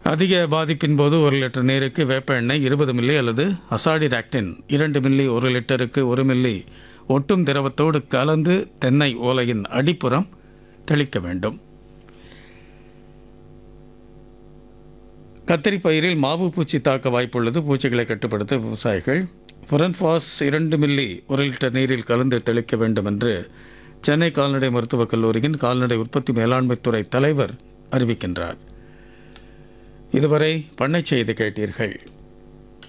அதிக பாதிப்பின் போது ஒரு லிட்டர் நீருக்கு வேப்ப எண்ணெய் இருபது மில்லி அல்லது அசாடிராக்டின் இரண்டு மில்லி ஒரு லிட்டருக்கு ஒரு மில்லி ஒட்டும் திரவத்தோடு கலந்து தென்னை ஓலையின் அடிப்புறம் தெளிக்க வேண்டும் கத்திரி பயிரில் மாவு பூச்சி தாக்க வாய்ப்புள்ளது பூச்சிகளை கட்டுப்படுத்த விவசாயிகள் புரன்பாஸ் இரண்டு மில்லி ஒரு லிட்டர் நீரில் கலந்து தெளிக்க வேண்டும் என்று சென்னை கால்நடை மருத்துவக் கல்லூரியின் கால்நடை உற்பத்தி மேலாண்மைத்துறை தலைவர் அறிவிக்கின்றார் இதுவரை பண்ணை செய்தி கேட்டீர்கள்